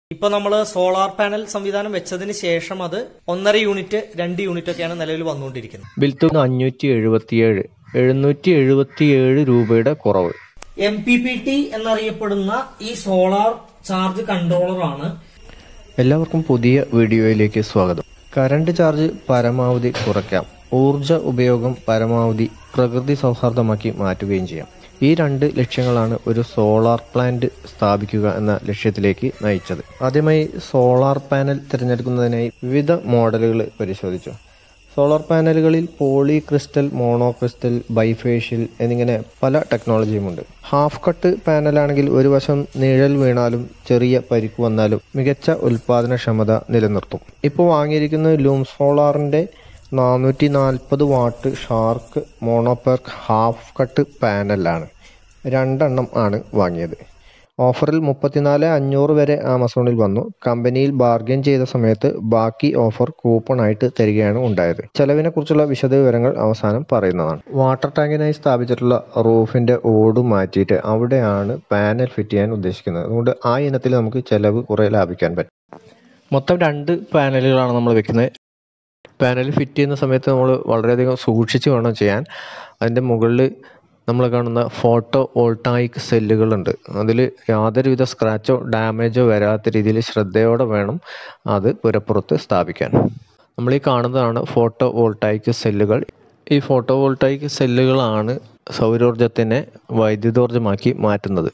ഇപ്പൊ നമ്മൾ solar panel സംവിധാനം വെച്ചതിന് ശേഷം അത് ഒന്നര യൂണിറ്റ് രണ്ട് യൂണിറ്റ് ഒക്കെയാണ് നിലവിൽ വന്നുകൊണ്ടിരിക്കുന്നത് ബിൽ തുക അഞ്ഞൂറ്റി എഴുപത്തിയേഴ് എഴുന്നൂറ്റി എഴുപത്തിയേഴ് രൂപയുടെ കുറവ് എം പി പി ടി എന്നറിയപ്പെടുന്ന ഈ സോളാർ ചാർജ് കൺട്രോളർ ആണ് എല്ലാവർക്കും പുതിയ വീഡിയോയിലേക്ക് സ്വാഗതം കറണ്ട് ചാർജ് പരമാവധി കുറയ്ക്കാം ഊർജ ഉപയോഗം പരമാവധി പ്രകൃതി സൗഹാർദ്ദമാക്കി മാറ്റുകയും ചെയ്യാം ഈ രണ്ട് ലക്ഷ്യങ്ങളാണ് ഒരു സോളാർ പ്ലാന്റ് സ്ഥാപിക്കുക എന്ന ലക്ഷ്യത്തിലേക്ക് നയിച്ചത് ആദ്യമായി സോളാർ പാനൽ തിരഞ്ഞെടുക്കുന്നതിനായി വിവിധ മോഡലുകൾ പരിശോധിച്ചു സോളാർ പാനലുകളിൽ poly crystal mono crystal bifacial എന്നിങ്ങനെ പല ടെക്നോളജിയുമുണ്ട് ഹാഫ് കട്ട് പാനലാണെങ്കിൽ ഒരു വശം നിഴൽ വീണാലും ചെറിയ പരിക്ക് വന്നാലും മികച്ച ഉൽപാദനക്ഷമത നിലനിർത്തും ഇപ്പോൾ വാങ്ങിയിരിക്കുന്ന ലൂം സോളാറിന്റെ നാനൂറ്റി നാൽപ്പത് watt Shark monoperc half cut പാനലാണ് രണ്ടെണ്ണം ആണ് വാങ്ങിയത് ഓഫറിൽ മുപ്പത്തിനാല് അഞ്ഞൂറ് വരെ ആമസോണിൽ വന്നു കമ്പനിയിൽ ബാർഗെയിൻ ചെയ്ത സമയത്ത് ബാക്കി ഓഫർ കൂപ്പൺ ആയിട്ട് തരികയാണ് ഉണ്ടായത് ചെലവിനെ കുറിച്ചുള്ള വിശദവിവരങ്ങൾ അവസാനം പറയുന്നതാണ് വാട്ടർ ടാങ്കിനായി സ്ഥാപിച്ചിട്ടുള്ള റൂഫിന്റെ ഓട് മാറ്റിയിട്ട് അവിടെയാണ് പാനൽ ഫിറ്റ് ചെയ്യാൻ ഉദ്ദേശിക്കുന്നത് അതുകൊണ്ട് ആ ഇനത്തിൽ നമുക്ക് ചെലവ് കുറെ ലാഭിക്കാൻ പറ്റും മൊത്തം രണ്ട് പാനലുകളാണ് നമ്മൾ വെക്കുന്നത് പാനൽ ഫിറ്റ് ചെയ്യുന്ന സമയത്ത് നമ്മൾ വളരെയധികം സൂക്ഷിച്ച് വേണം ചെയ്യാൻ അതിൻ്റെ മുകളിൽ നമ്മൾ കാണുന്ന ഫോട്ടോ വോൾട്ടായിക് സെല്ലുകളുണ്ട് അതിൽ യാതൊരുവിധ സ്ക്രാച്ചോ ഡാമേജോ വരാത്ത രീതിയിൽ ശ്രദ്ധയോടെ വേണം അത് പുരപ്പുറത്ത് സ്ഥാപിക്കാൻ നമ്മൾ ഈ കാണുന്നതാണ് ഫോട്ടോ വോൾട്ടായിക് സെല്ലുകൾ ഈ ഫോട്ടോ വോൾട്ടായിക് സെല്ലുകളാണ് സൗരോർജത്തിനെ വൈദ്യുതോർജ്ജമാക്കി മാറ്റുന്നത്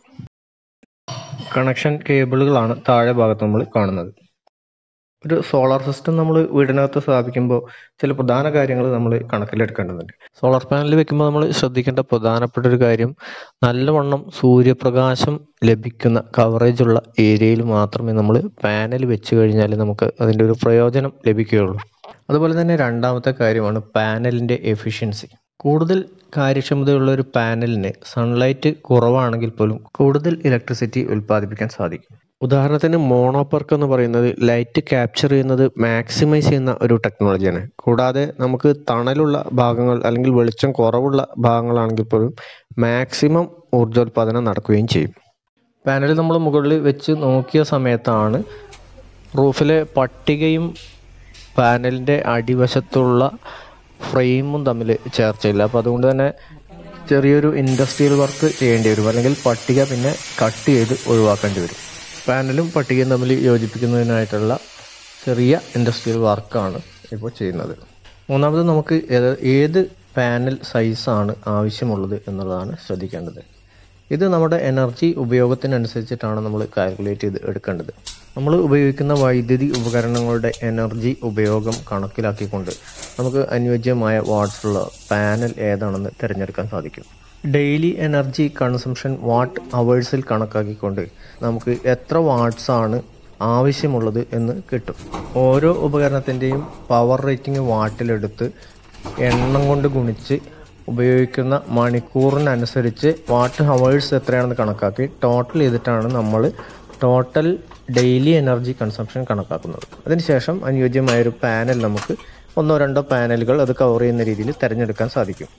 കണക്ഷൻ കേബിളുകളാണ് താഴെ ഭാഗത്ത് നമ്മൾ കാണുന്നത് ഒരു സോളാർ സിസ്റ്റം നമ്മൾ വീടിനകത്ത് സ്ഥാപിക്കുമ്പോൾ ചില പ്രധാന കാര്യങ്ങൾ നമ്മൾ കണക്കിലെടുക്കേണ്ടതുണ്ട് സോളാർ പാനൽ വെക്കുമ്പോൾ നമ്മൾ ശ്രദ്ധിക്കേണ്ട പ്രധാനപ്പെട്ട ഒരു കാര്യം നല്ലവണ്ണം സൂര്യപ്രകാശം ലഭിക്കുന്ന കവറേജ് ഉള്ള ഏരിയയിൽ മാത്രമേ നമ്മൾ പാനൽ വെച്ച് കഴിഞ്ഞാൽ നമുക്ക് അതിൻ്റെ ഒരു പ്രയോജനം ലഭിക്കുകയുള്ളൂ അതുപോലെ തന്നെ രണ്ടാമത്തെ കാര്യമാണ് പാനലിൻ്റെ എഫിഷ്യൻസി കൂടുതൽ കാര്യക്ഷമതയുള്ള ഒരു പാനലിന് സൺലൈറ്റ് കുറവാണെങ്കിൽ പോലും കൂടുതൽ ഇലക്ട്രിസിറ്റി ഉൽപ്പാദിപ്പിക്കാൻ സാധിക്കും ഉദാഹരണത്തിന് മോണോപർക്ക് എന്ന് പറയുന്നത് ലൈറ്റ് ക്യാപ്ചർ ചെയ്യുന്നത് മാക്സിമൈസ് ചെയ്യുന്ന ഒരു ടെക്നോളജിയാണ് കൂടാതെ നമുക്ക് തണലുള്ള ഭാഗങ്ങൾ അല്ലെങ്കിൽ വെളിച്ചം കുറവുള്ള ഭാഗങ്ങളാണെങ്കിൽ പോലും മാക്സിമം ഊർജ്ജോൽപാദനം നടക്കുകയും ചെയ്യും പാനൽ നമ്മൾ മുകളിൽ വെച്ച് നോക്കിയ സമയത്താണ് റൂഫിലെ പട്ടികയും പാനലിൻ്റെ അടിവശത്തുള്ള ഫ്രെയിമും തമ്മിൽ ചേർച്ചയില്ല അപ്പോൾ അതുകൊണ്ട് തന്നെ ചെറിയൊരു ഇൻഡസ്ട്രിയൽ വർക്ക് ചെയ്യേണ്ടി വരും അല്ലെങ്കിൽ പട്ടിക പിന്നെ കട്ട് ചെയ്ത് ഒഴിവാക്കേണ്ടി വരും പാനലും പട്ടികയും തമ്മിൽ യോജിപ്പിക്കുന്നതിനായിട്ടുള്ള ചെറിയ ഇൻഡസ്ട്രിയൽ വർക്കാണ് ഇപ്പോൾ ചെയ്യുന്നത് മൂന്നാമത് നമുക്ക് ഏത് ഏത് പാനൽ സൈസാണ് ആവശ്യമുള്ളത് എന്നുള്ളതാണ് ശ്രദ്ധിക്കേണ്ടത് ഇത് നമ്മുടെ എനർജി ഉപയോഗത്തിനനുസരിച്ചിട്ടാണ് നമ്മൾ കാൽക്കുലേറ്റ് ചെയ്ത് എടുക്കേണ്ടത് നമ്മൾ ഉപയോഗിക്കുന്ന വൈദ്യുതി ഉപകരണങ്ങളുടെ എനർജി ഉപയോഗം കണക്കിലാക്കിക്കൊണ്ട് നമുക്ക് അനുയോജ്യമായ വാട്ട്സുള്ള പാനൽ ഏതാണെന്ന് തിരഞ്ഞെടുക്കാൻ സാധിക്കും ഡെയിലി എനർജി കൺസംഷൻ വാട്ട് അവേഴ്സിൽ കണക്കാക്കിക്കൊണ്ട് നമുക്ക് എത്ര വാട്ട്സ് ആണ് ആവശ്യമുള്ളത് എന്ന് കിട്ടും ഓരോ ഉപകരണത്തിൻ്റെയും പവർ റേറ്റിംഗ് വാട്ടിലെടുത്ത് എണ്ണം കൊണ്ട് ഗുണിച്ച് ഉപയോഗിക്കുന്ന മണിക്കൂറിനനുസരിച്ച് വാട്ട് ഹവേഴ്സ് എത്രയാണെന്ന് കണക്കാക്കി ടോട്ടൽ ചെയ്തിട്ടാണ് നമ്മൾ ടോട്ടൽ ഡെയിലി എനർജി കൺസംഷൻ കണക്കാക്കുന്നത് അതിനുശേഷം അനുയോജ്യമായ ഒരു പാനൽ നമുക്ക് ഒന്നോ രണ്ടോ പാനലുകൾ അത് കവർ ചെയ്യുന്ന രീതിയിൽ തിരഞ്ഞെടുക്കാൻ സാധിക്കും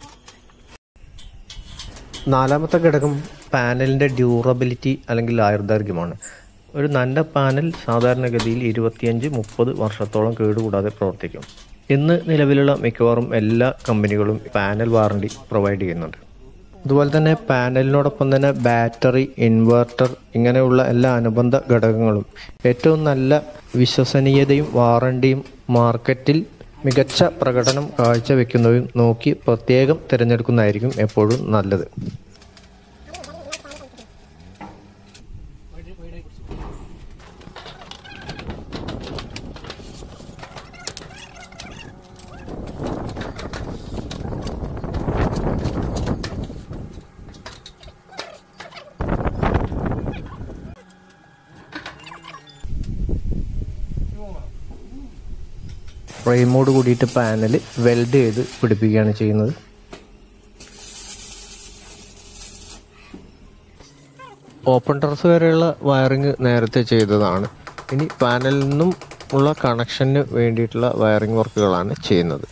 നാലാമത്തെ ഘടകം പാനലിൻ്റെ ഡ്യൂറബിലിറ്റി അല്ലെങ്കിൽ ആയുർദൈർഘ്യമാണ് ഒരു നല്ല പാനൽ സാധാരണഗതിയിൽ ഇരുപത്തിയഞ്ച് മുപ്പത് വർഷത്തോളം കേടുകൂടാതെ പ്രവർത്തിക്കും ഇന്ന് നിലവിലുള്ള മിക്കവാറും എല്ലാ കമ്പനികളും പാനൽ വാറണ്ടി പ്രൊവൈഡ് ചെയ്യുന്നുണ്ട് അതുപോലെ തന്നെ പാനലിനോടൊപ്പം തന്നെ ബാറ്ററി ഇൻവെർട്ടർ ഇങ്ങനെയുള്ള എല്ലാ അനുബന്ധ ഘടകങ്ങളും ഏറ്റവും നല്ല വിശ്വസനീയതയും വാറണ്ടിയും മാർക്കറ്റിൽ മികച്ച പ്രകടനം കാഴ്ചവെക്കുന്നതും നോക്കി പ്രത്യേകം തിരഞ്ഞെടുക്കുന്നതായിരിക്കും എപ്പോഴും നല്ലത് ഫ്രെയിമോട് കൂടിയിട്ട് പാനൽ വെൽഡ് ചെയ്ത് പിടിപ്പിക്കുകയാണ് ചെയ്യുന്നത് ഓപ്പൺ ടെറസ് വരെയുള്ള വയറിങ് നേരത്തെ ചെയ്തതാണ് ഇനി പാനലിൽ നിന്നും ഉള്ള കണക്ഷന് വേണ്ടിയിട്ടുള്ള വയറിംഗ് വർക്കുകളാണ് ചെയ്യുന്നത്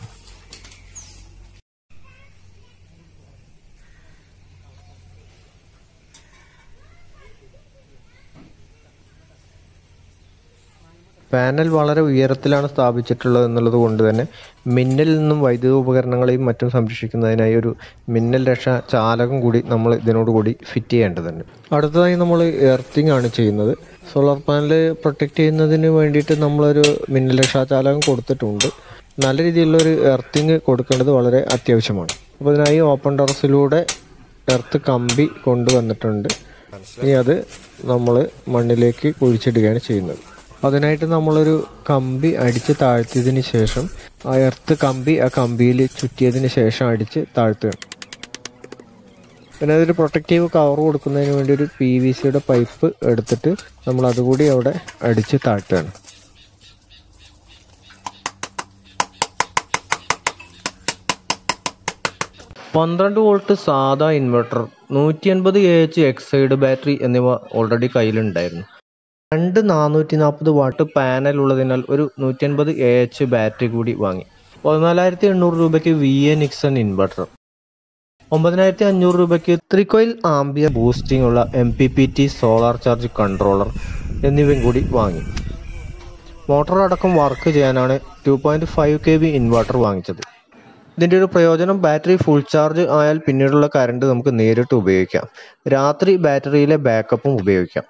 പാനൽ വളരെ ഉയരത്തിലാണ് സ്ഥാപിച്ചിട്ടുള്ളത് എന്നുള്ളത് കൊണ്ട് തന്നെ മിന്നലിൽ നിന്നും വൈദ്യുത ഉപകരണങ്ങളെയും മറ്റും സംരക്ഷിക്കുന്നതിനായി ഒരു മിന്നൽ രക്ഷാ ചാലകം കൂടി നമ്മൾ ഇതിനോട് കൂടി ഫിറ്റ് ചെയ്യേണ്ടതുണ്ട് അടുത്തതായി നമ്മൾ എർത്തിങ് ആണ് ചെയ്യുന്നത് സോളാർ പാനൽ പ്രൊട്ടക്റ്റ് ചെയ്യുന്നതിന് വേണ്ടിയിട്ട് നമ്മളൊരു മിന്നൽ രക്ഷാ ചാലകം കൊടുത്തിട്ടുണ്ട് നല്ല രീതിയിലുള്ള ഒരു എർത്തിങ് കൊടുക്കേണ്ടത് വളരെ അത്യാവശ്യമാണ് അപ്പോൾ ഇതിനായി ഓപ്പൺ ടെറസിലൂടെ എർത്ത് കമ്പി കൊണ്ടുവന്നിട്ടുണ്ട് ഇനി അത് നമ്മൾ മണ്ണിലേക്ക് കുഴിച്ചിടുകയാണ് ചെയ്യുന്നത് അതിനായിട്ട് നമ്മളൊരു കമ്പി അടിച്ച് താഴ്ത്തിയതിന് ശേഷം ആ എർത്ത് കമ്പി ആ കമ്പിയിൽ ചുറ്റിയതിന് ശേഷം അടിച്ച് താഴ്ത്തുകയാണ് പിന്നെ അതൊരു പ്രൊട്ടക്റ്റീവ് കവർ കൊടുക്കുന്നതിന് വേണ്ടി ഒരു പി വി സിയുടെ പൈപ്പ് എടുത്തിട്ട് നമ്മൾ അതുകൂടി അവിടെ അടിച്ച് താഴ്ത്തുകയാണ് പന്ത്രണ്ട് വോൾട്ട് സാധാ ഇൻവെർട്ടർ നൂറ്റി അൻപത് എ എച്ച് എക്സൈഡ് ബാറ്ററി എന്നിവ ഓൾറെഡി കയ്യിലുണ്ടായിരുന്നു രണ്ട് നാനൂറ്റി നാൽപ്പത് വാട്ട് പാനൽ ഉള്ളതിനാൽ ഒരു നൂറ്റി അൻപത് എ എച്ച് ബാറ്ററി കൂടി വാങ്ങി പതിനാലായിരത്തി എണ്ണൂറ് രൂപയ്ക്ക് വി എ നിക്സൺ ഇൻവെർട്ടർ ഒമ്പതിനായിരത്തി അഞ്ഞൂറ് രൂപയ്ക്ക് ത്രികോയിൽ ആംബിയർ ബൂസ്റ്റിംഗ് ഉള്ള M P P T solar charge controller എന്നിവയും കൂടി വാങ്ങി മോട്ടോർ അടക്കം വർക്ക് ചെയ്യാനാണ് two point five K B inverter വാങ്ങിച്ചത് ഇതിൻ്റെ ഒരു പ്രയോജനം ബാറ്ററി ഫുൾ ചാർജ് ആയാൽ പിന്നീടുള്ള കറണ്ട് നമുക്ക് നേരിട്ട് ഉപയോഗിക്കാം രാത്രി ബാറ്ററിയിലെ ബാക്കപ്പും ഉപയോഗിക്കാം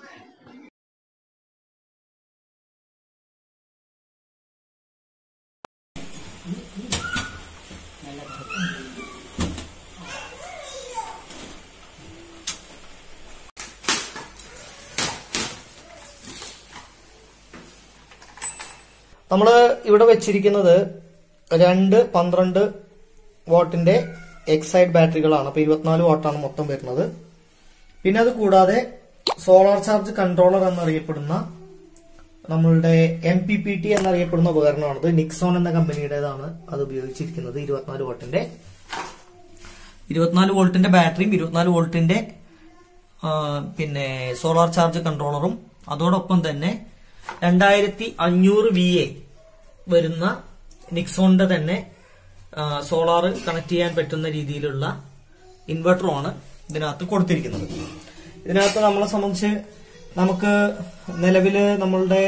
നമ്മൾ ഇവിടെ വെച്ചിരിക്കുന്നത് രണ്ട് പന്ത്രണ്ട് വാട്ടിന്റെ എക്സൈഡ് ബാറ്ററികളാണ് അപ്പൊ ഇരുപത്തിനാല് വാട്ടാണ് മൊത്തം വരുന്നത് പിന്നെ അത് കൂടാതെ സോളാർ ചാർജ് കൺട്രോളർ എന്നറിയപ്പെടുന്ന നമ്മളുടെ എം പി പി ടി എന്നറിയപ്പെടുന്ന ഉപകരണമാണത് നിക്സോൺ എന്ന കമ്പനിയുടേതാണ് അത് ഉപയോഗിച്ചിരിക്കുന്നത് ഇരുപത്തിനാല് വാട്ടിന്റെ ഇരുപത്തിനാല് വോൾട്ടിന്റെ ബാറ്ററിയും ഇരുപത്തിനാല് വോൾട്ടിന്റെ ആ, പിന്നെ സോളാർ ചാർജ് കൺട്രോളറും അതോടൊപ്പം തന്നെ രണ്ടായിരത്തി അഞ്ഞൂറ് വി എ വരുന്ന നിക്സോണിന്റെ തന്നെ സോളാർ കണക്ട് ചെയ്യാൻ പറ്റുന്ന രീതിയിലുള്ള ഇൻവെർട്ടറുമാണ് ഇതിനകത്ത് കൊടുത്തിരിക്കുന്നത് ഇതിനകത്ത് നമ്മളെ സംബന്ധിച്ച് നമുക്ക് നിലവില് നമ്മളുടെ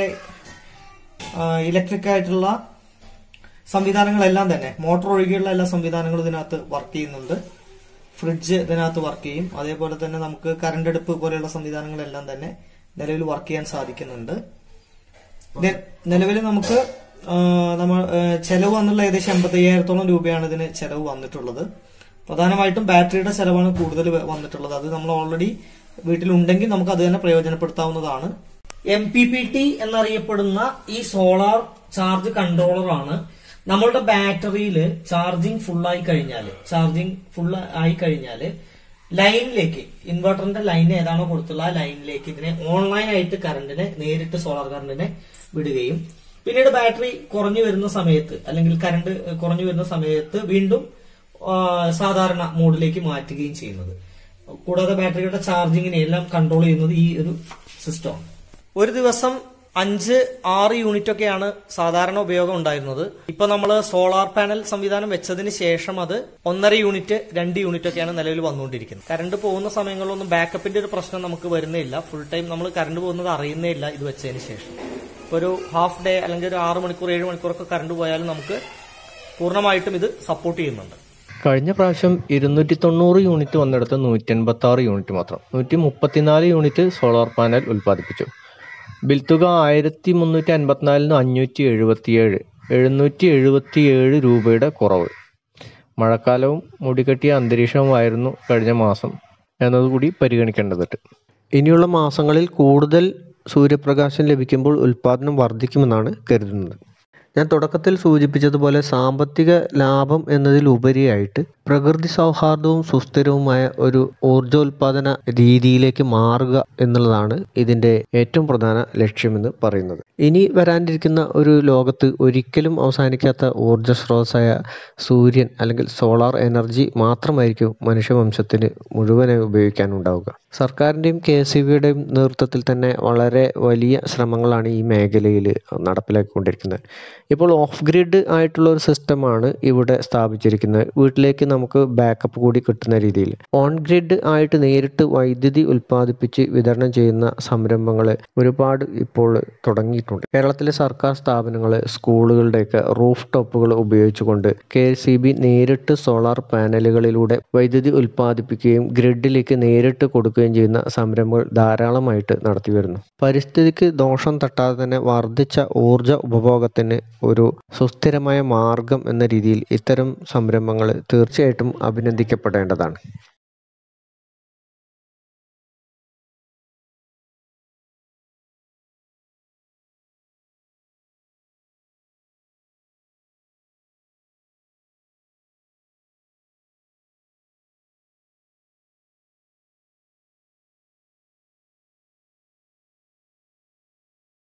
ഇലക്ട്രിക് ആയിട്ടുള്ള സംവിധാനങ്ങളെല്ലാം തന്നെ മോട്ടോർ ഒഴികെയുള്ള എല്ലാ സംവിധാനങ്ങളും ഇതിനകത്ത് വർക്ക് ചെയ്യുന്നുണ്ട് ഫ്രിഡ്ജ് ഇതിനകത്ത് വർക്ക് ചെയ്യും അതേപോലെ തന്നെ നമുക്ക് കറണ്ട് അടുപ്പ് പോലെയുള്ള സംവിധാനങ്ങളെല്ലാം തന്നെ നിലവിൽ വർക്ക് ചെയ്യാൻ സാധിക്കുന്നുണ്ട് നിലവിൽ നമുക്ക് ആ, നമ്മൾ ആ, ചെലവ് വന്നുള്ള ഏകദേശം എൺപത്തി അയ്യായിരത്തോളം രൂപയാണ് ഇതിന് ചെലവ് വന്നിട്ടുള്ളത് പ്രധാനമായിട്ടും ബാറ്ററിയുടെ ചെലവാണ് കൂടുതൽ വ- വന്നിട്ടുള്ളത് അത് നമ്മൾ ഓൾറെഡി വീട്ടിലുണ്ടെങ്കിൽ നമുക്ക് അത് തന്നെ പ്രയോജനപ്പെടുത്താവുന്നതാണ് എം പി പി ടി എന്നറിയപ്പെടുന്ന ഈ സോളാർ ചാർജ് കൺട്രോളർ ആണ് നമ്മളുടെ ബാറ്ററിയിൽ ചാർജിങ് ഫുൾ ആയി കഴിഞ്ഞാൽ ചാർജിങ് ഫുൾ ആയി കഴിഞ്ഞാൽ ലൈനിലേക്ക് ഇൻവെർട്ടറിന്റെ ലൈൻ ഏതാണോ കൊടുത്തുള്ള ആ ലൈനിലേക്ക് ഇതിനെ ഓൺലൈൻ ആയിട്ട് കറണ്ടിനെ നേരിട്ട് സോളാർ കറണ്ടിനെ വിടുകയും പിന്നീട് ബാറ്ററി കുറഞ്ഞു വരുന്ന സമയത്ത് അല്ലെങ്കിൽ കറണ്ട് കുറഞ്ഞു വരുന്ന സമയത്ത് വീണ്ടും ആ, സാധാരണ മോഡിലേക്ക് മാറ്റുകയും ചെയ്യുന്നത് കൂടാതെ ബാറ്ററിയുടെ ചാർജിങ്ങിനെ എല്ലാം കൺട്രോൾ ചെയ്യുന്നത് ഈ ഒരു സിസ്റ്റമാണ് ഒരു ദിവസം അഞ്ച് ആറ് യൂണിറ്റ് ഒക്കെയാണ് സാധാരണ ഉപയോഗം ഉണ്ടായിരുന്നത് ഇപ്പൊ നമ്മൾ സോളാർ പാനൽ സംവിധാനം വെച്ചതിന് ശേഷം അത് ഒന്നര യൂണിറ്റ് രണ്ട് യൂണിറ്റ് ഒക്കെയാണ് നിലവിൽ വന്നുകൊണ്ടിരിക്കുന്നത് കറണ്ട് പോകുന്ന സമയങ്ങളിലൊന്നും ബാക്കപ്പിന്റെ ഒരു പ്രശ്നം നമുക്ക് വരുന്നില്ല ഫുൾ ടൈം നമ്മൾ കറണ്ട് പോകുന്നത് അറിയുന്നേ ഇല്ല ഇത് വെച്ചതിന് ശേഷം ഇപ്പൊ ഒരു ഹാഫ് ഡേ അല്ലെങ്കിൽ ഒരു ആറ് മണിക്കൂർ ഏഴ് മണിക്കൂറൊക്കെ കറണ്ട് പോയാലും നമുക്ക് പൂർണ്ണമായിട്ടും ഇത് സപ്പോർട്ട് ചെയ്യുന്നുണ്ട് കഴിഞ്ഞ പ്രാവശ്യം ഇരുന്നൂറ്റി തൊണ്ണൂറ് യൂണിറ്റ് വന്നിടത്ത് നൂറ്റി എൺപത്തി ആറ് യൂണിറ്റ് മാത്രം നൂറ്റി മുപ്പത്തിനാല് യൂണിറ്റ് സോളാർ പാനൽ ഉൽപ്പാദിപ്പിച്ചു ബിൽ തുക ആയിരത്തി മുന്നൂറ്റി അൻപത്തിനാലിന് അഞ്ഞൂറ്റി എഴുപത്തിയേഴ് എഴുന്നൂറ്റി എഴുപത്തിയേഴ് രൂപയുടെ കുറവ് മഴക്കാലവും മുടികെട്ടിയ അന്തരീക്ഷവുമായിരുന്നു കഴിഞ്ഞ മാസം എന്നതുകൂടി പരിഗണിക്കേണ്ടതുണ്ട് ഇനിയുള്ള മാസങ്ങളിൽ കൂടുതൽ സൂര്യപ്രകാശം ലഭിക്കുമ്പോൾ ഉൽപ്പാദനം വർദ്ധിക്കുമെന്നാണ് കരുതുന്നത് ഞാൻ തുടക്കത്തിൽ സൂചിപ്പിച്ചതുപോലെ സാമ്പത്തിക ലാഭം എന്നതിലുപരിയായിട്ട് പ്രകൃതി സൗഹാർദ്ദവും സുസ്ഥിരവുമായ ഒരു ഊർജോൽപാദന രീതിയിലേക്ക് മാറുക എന്നുള്ളതാണ് ഇതിൻ്റെ ഏറ്റവും പ്രധാന ലക്ഷ്യമെന്ന് പറയുന്നത് ഇനി വരാനിരിക്കുന്ന ഒരു ലോകത്ത് ഒരിക്കലും അവസാനിക്കാത്ത ഊർജ സ്രോതസ്സായ സൂര്യൻ അല്ലെങ്കിൽ സോളാർ എനർജി മാത്രമായിരിക്കും മനുഷ്യവംശത്തിന് മുഴുവനായി ഉപയോഗിക്കാനുണ്ടാവുക സർക്കാരിൻ്റെയും കെ എസ് ഇ ബിയുടെയും നേതൃത്വത്തിൽ തന്നെ വളരെ വലിയ ശ്രമങ്ങളാണ് ഈ മേഖലയിൽ നടപ്പിലാക്കിക്കൊണ്ടിരിക്കുന്നത് ഇപ്പോൾ ഓഫ് ഗ്രിഡ് ആയിട്ടുള്ള ഒരു സിസ്റ്റമാണ് ഇവിടെ സ്ഥാപിച്ചിരിക്കുന്നത് വീട്ടിലേക്ക് നമുക്ക് ബാക്കപ്പ് കൂടി കിട്ടുന്ന രീതിയിൽ ഓൺ ഗ്രിഡ് ആയിട്ട് നേരിട്ട് വൈദ്യുതി ഉൽപ്പാദിപ്പിച്ച് വിതരണം ചെയ്യുന്ന സംരംഭങ്ങൾ ഒരുപാട് ഇപ്പോൾ തുടങ്ങിയിട്ടുണ്ട് കേരളത്തിലെ സർക്കാർ സ്ഥാപനങ്ങൾ സ്കൂളുകളുടെയൊക്കെ റൂഫ് ടോപ്പുകൾ ഉപയോഗിച്ചുകൊണ്ട് കെ സി ബി നേരിട്ട് സോളാർ പാനലുകളിലൂടെ വൈദ്യുതി ഉൽപ്പാദിപ്പിക്കുകയും ഗ്രിഡിലേക്ക് നേരിട്ട് കൊടുക്കുകയും ചെയ്യുന്ന സംരംഭങ്ങൾ ധാരാളമായിട്ട് നടത്തി വരുന്നു പരിസ്ഥിതിക്ക് ദോഷം തട്ടാതെ തന്നെ വർദ്ധിച്ച ഊർജ ഉപഭോഗത്തിന് ഒരു സുസ്ഥിരമായ മാർഗം എന്ന രീതിയിൽ ഇത്തരം സംരംഭങ്ങൾ തീർച്ചയായിട്ടും അഭിനന്ദിക്കപ്പെടേണ്ടതാണ്